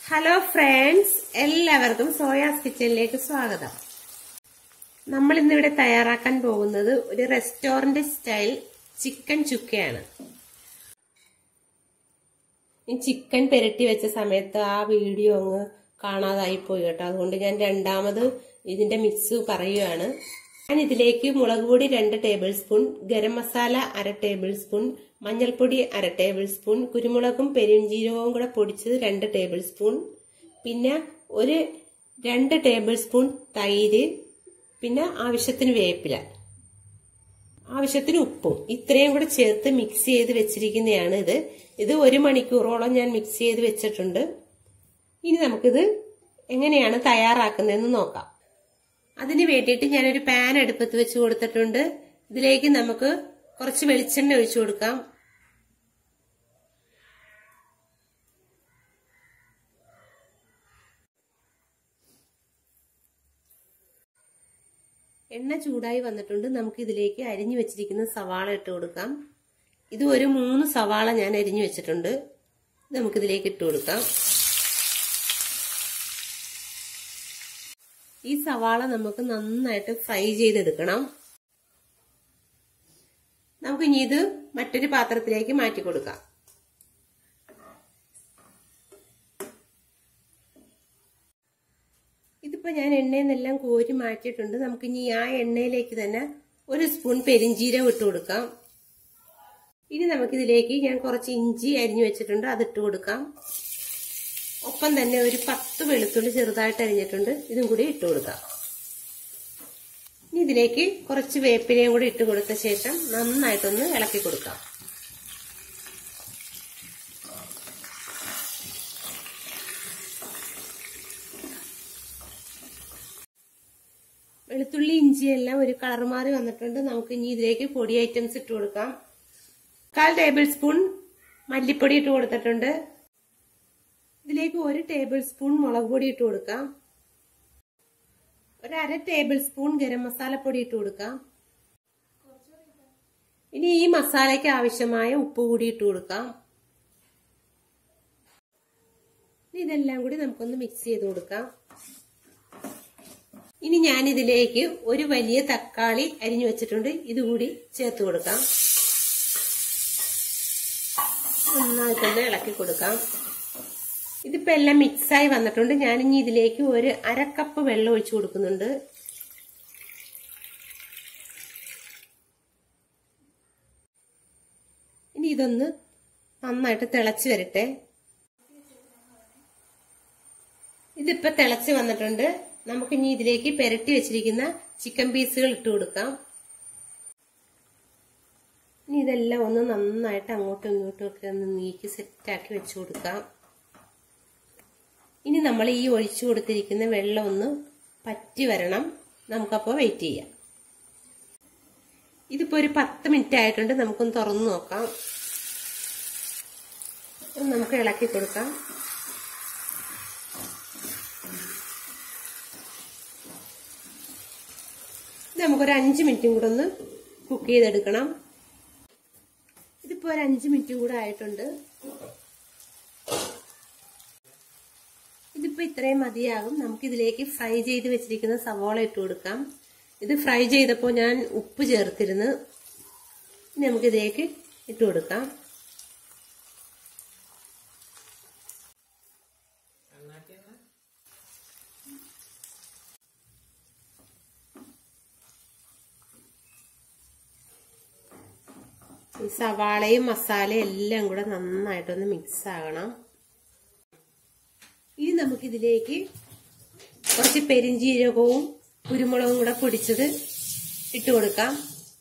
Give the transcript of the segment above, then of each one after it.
hello friends എല്ലാവർക്കും സോയാസ് കിച്ചണിലേക്ക് സ്വാഗതം നമ്മൾ ഇന്നിവിടെ തയ്യാറാക്കാൻ പോകുന്നത് ഒരു റെസ്റ്റോറന്റ് സ്റ്റൈൽ ചിക്കൻ ചുക്കയാണ് ഈ ചിക്കൻ പെരട്ടി വെച്ച സമയത്ത് ആ വീഡിയോ അങ്ങ് കാണാതായി പോയി കേട്ടോ അതുകൊണ്ട് ഞാൻ രണ്ടാമത് ഇതിന്റെ മിക്സ് പറയുകയാണ് ഞാൻ ഇതിലേക്ക് മുളക് പൊടി രണ്ട് ടേബിൾ സ്പൂൺ ഗരം മസാല അര ടേബിൾ സ്പൂൺ മഞ്ഞൾപ്പൊടി അര ടേബിൾ സ്പൂൺ കുരുമുളകും പെരുംജീരകവും കൂടെ പൊടിച്ചത് രണ്ട് ടേബിൾ സ്പൂൺ പിന്നെ ഒരു രണ്ട് ടേബിൾ സ്പൂൺ തൈര് പിന്നെ ആവശ്യത്തിന് വേപ്പില ആവശ്യത്തിന് ഉപ്പും ഇത്രയും കൂടെ ചേർത്ത് മിക്സ് ചെയ്ത് വെച്ചിരിക്കുന്നതാണ് ഇത് ഇത് ഒരു മണിക്കൂറോളം ഞാൻ മിക്സ് ചെയ്ത് വെച്ചിട്ടുണ്ട് ഇനി നമുക്കിത് എങ്ങനെയാണ് തയ്യാറാക്കുന്നതെന്ന് നോക്കാം അതിന് വേണ്ടിയിട്ട് ഞാനൊരു പാൻ അടുപ്പത്ത് വെച്ച് കൊടുത്തിട്ടുണ്ട് ഇതിലേക്ക് നമുക്ക് കുറച്ച് വെളിച്ചെണ്ണ ഒഴിച്ചു കൊടുക്കാം എണ്ണ ചൂടായി വന്നിട്ടുണ്ട് നമുക്ക് ഇതിലേക്ക് അരിഞ്ഞു വെച്ചിരിക്കുന്ന സവാള ഇട്ട് കൊടുക്കാം ഇത് ഒരു മൂന്ന് സവാള ഞാൻ അരിഞ്ഞു വെച്ചിട്ടുണ്ട് നമുക്കിതിലേക്ക് ഇട്ട് കൊടുക്കാം ഈ സവാള നമുക്ക് നന്നായിട്ട് ഫ്രൈ ചെയ്തെടുക്കണം നമുക്ക് ഇനി ഇത് മറ്റൊരു പാത്രത്തിലേക്ക് മാറ്റി കൊടുക്കാം ഇതിപ്പോ ഞാൻ എണ്ണയിൽ നിന്നെല്ലാം കോരി മാറ്റിയിട്ടുണ്ട് നമുക്ക് ഇനി ആ എണ്ണയിലേക്ക് തന്നെ ഒരു സ്പൂൺ പെരിഞ്ചീരം ഇട്ട് കൊടുക്കാം ഇനി നമുക്കിതിലേക്ക് ഞാൻ കുറച്ച് ഇഞ്ചി അരിഞ്ഞു വെച്ചിട്ടുണ്ട് അത് ഇട്ട് കൊടുക്കാം ഒപ്പം തന്നെ ഒരു പത്ത് വെളുത്തുള്ളി ചെറുതായിട്ട് അരിഞ്ഞിട്ടുണ്ട് ഇതും കൂടി ഇട്ട് കൊടുക്കാം ഇനി ഇതിലേക്ക് കുറച്ച് വേപ്പിലയും കൂടി ഇട്ട് കൊടുത്ത ശേഷം നന്നായിട്ടൊന്ന് ഇളക്കി കൊടുക്കാം വെളുത്തുള്ളി ഇഞ്ചി എല്ലാം ഒരു കളർ മാറി വന്നിട്ടുണ്ട് നമുക്ക് ഇനി ഇതിലേക്ക് പൊടി ഐറ്റംസ് ഇട്ട് കൊടുക്കാം കാൽ ടേബിൾ സ്പൂൺ മല്ലിപ്പൊടി ഇട്ട് കൊടുത്തിട്ടുണ്ട് ഇതിലേക്ക് ഒരു ടേബിൾ സ്പൂൺ മുളക് പൊടി ഇട്ട് കൊടുക്കാം ഒരു അര ടേബിൾ സ്പൂൺ ഗരം മസാലപ്പൊടി ഇട്ട് കൊടുക്കാം ഇനി ഈ മസാലയ്ക്ക് ആവശ്യമായ ഉപ്പ് കൂടി ഇട്ട് കൊടുക്കാം ഇതെല്ലാം കൂടി നമുക്കൊന്ന് മിക്സ് ചെയ്ത് കൊടുക്കാം ഇനി ഞാൻ ഇതിലേക്ക് ഒരു വലിയ തക്കാളി അരിഞ്ഞു വെച്ചിട്ടുണ്ട് ഇതുകൂടി ചേർത്ത് കൊടുക്കാം നന്നായിട്ടൊന്ന് ഇളക്കി കൊടുക്കാം ഇതിപ്പോ എല്ലാം മിക്സായി വന്നിട്ടുണ്ട് ഞാൻ ഇനി ഇതിലേക്ക് ഒരു അരക്കപ്പ് വെള്ളം ഒഴിച്ചു കൊടുക്കുന്നുണ്ട് ഇനി ഇതൊന്ന് നന്നായിട്ട് തിളച്ച് വരട്ടെ ഇതിപ്പോ തിളച്ച് വന്നിട്ടുണ്ട് നമുക്ക് ഇനി ഇതിലേക്ക് പെരട്ടി വെച്ചിരിക്കുന്ന ചിക്കൻ പീസുകൾ ഇട്ട് കൊടുക്കാം ഇനി ഇതെല്ലാം ഒന്ന് നന്നായിട്ട് അങ്ങോട്ടും ഇങ്ങോട്ടും ഒക്കെ ഒന്ന് നീക്കി സെറ്റാക്കി വെച്ചു കൊടുക്കാം ഇനി നമ്മൾ ഈ ഒഴിച്ചു കൊടുത്തിരിക്കുന്ന വെള്ളം ഒന്ന് പറ്റി വരണം നമുക്കപ്പോൾ വെയിറ്റ് ചെയ്യാം ഇതിപ്പോ ഒരു പത്ത് മിനിറ്റ് ആയിട്ടുണ്ട് നമുക്കൊന്ന് തുറന്നു നോക്കാം നമുക്ക് ഇളക്കി കൊടുക്കാം നമുക്കൊരു അഞ്ച് മിനിറ്റും കൂടെ ഒന്ന് കുക്ക് ചെയ്തെടുക്കണം ഇതിപ്പോ ഒരു അഞ്ച് മിനിറ്റും കൂടെ ആയിട്ടുണ്ട് ഇതിപ്പോ ഇത്രയും മതിയാകും നമുക്ക് ഇതിലേക്ക് ഫ്രൈ ചെയ്ത് വെച്ചിരിക്കുന്ന സവോള ഇട്ട് കൊടുക്കാം ഇത് ഫ്രൈ ചെയ്തപ്പോൾ ഞാൻ ഉപ്പ് ചേർത്തിരുന്നു ഇനി നമുക്ക് ഇതിലേക്ക് ഇട്ട് കൊടുക്കാം ഈ സവാളയും മസാലയും എല്ലാം കൂടെ നന്നായിട്ടൊന്ന് മിക്സ് ആകണം ഇനി നമുക്കിതിലേക്ക് കുറച്ച് പെരിഞ്ചീരകവും കുരുമുളകും കൂടെ പൊടിച്ചത് ഇട്ട് കൊടുക്കാം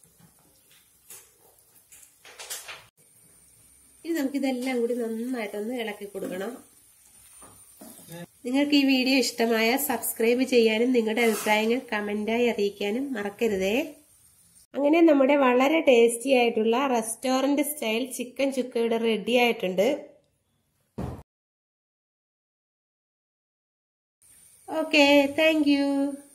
ഇനി നമുക്കിതെല്ലാം കൂടി നന്നായിട്ടൊന്ന് ഇളക്കി കൊടുക്കണം നിങ്ങൾക്ക് ഈ വീഡിയോ ഇഷ്ടമായ സബ്സ്ക്രൈബ് ചെയ്യാനും നിങ്ങളുടെ അഭിപ്രായങ്ങൾ കമന്റായി അറിയിക്കാനും മറക്കരുതേ അങ്ങനെ നമ്മുടെ വളരെ ടേസ്റ്റി ആയിട്ടുള്ള റെസ്റ്റോറന്റ് സ്റ്റൈൽ ചിക്കൻ ചുക്കയുടെ റെഡി ആയിട്ടുണ്ട് ഓക്കെ താങ്ക് യു